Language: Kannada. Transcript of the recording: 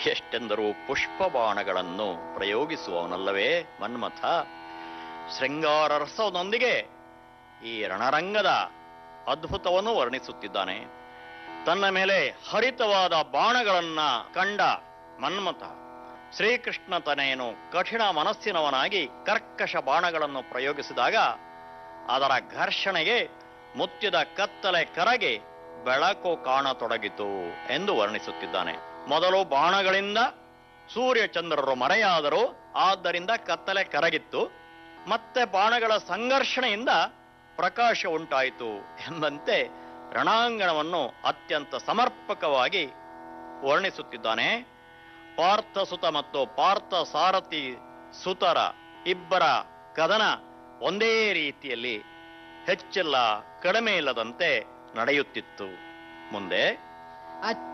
ಎಷ್ಟೆಂದರೂ ಪುಷ್ಪ ಬಾಣಗಳನ್ನು ಪ್ರಯೋಗಿಸುವವನಲ್ಲವೇ ಮನ್ಮಥ ಶೃಂಗಾರ ರಸದೊಂದಿಗೆ ಈ ರಣರಂಗದ ಅದ್ಭುತವನ್ನು ವರ್ಣಿಸುತ್ತಿದ್ದಾನೆ ತನ್ನ ಮೇಲೆ ಹರಿತವಾದ ಬಾಣಗಳನ್ನ ಕಂಡ ಮನ್ಮಥ ಶ್ರೀಕೃಷ್ಣ ತನೆಯನು ಕಠಿಣ ಮನಸ್ಸಿನವನಾಗಿ ಕರ್ಕಶ ಬಾಣಗಳನ್ನು ಪ್ರಯೋಗಿಸಿದಾಗ ಅದರ ಘರ್ಷಣೆಗೆ ಮುತ್ತಿದ ಕತ್ತಲೆ ಕರಗಿ ಬೆಳಕು ಕಾಣತೊಡಗಿತು ಎಂದು ವರ್ಣಿಸುತ್ತಿದ್ದಾನೆ ಮೊದಲು ಬಾಣಗಳಿಂದ ಸೂರ್ಯ ಚಂದ್ರರು ಮರೆಯಾದರು ಆದ್ದರಿಂದ ಕತ್ತಲೆ ಕರಗಿತ್ತು ಮತ್ತೆ ಬಾಣಗಳ ಸಂಘರ್ಷಣೆಯಿಂದ ಪ್ರಕಾಶ ಉಂಟಾಯಿತು ಎಂಬಂತೆ ರಣಾಂಗಣವನ್ನು ಅತ್ಯಂತ ಸಮರ್ಪಕವಾಗಿ ವರ್ಣಿಸುತ್ತಿದ್ದಾನೆ ಪಾರ್ಥ ಸುತ ಮತ್ತು ಪಾರ್ಥ ಸಾರಥಿ ಸುತರ ಇಬ್ಬರ ಕದನ ಒಂದೇ ರೀತಿಯಲ್ಲಿ ಹೆಚ್ಚಿಲ್ಲ ಕಡಿಮೆ ಇಲ್ಲದಂತೆ ನಡೆಯುತ್ತಿತ್ತು ಮುಂದೆ ಅಚ್ಚ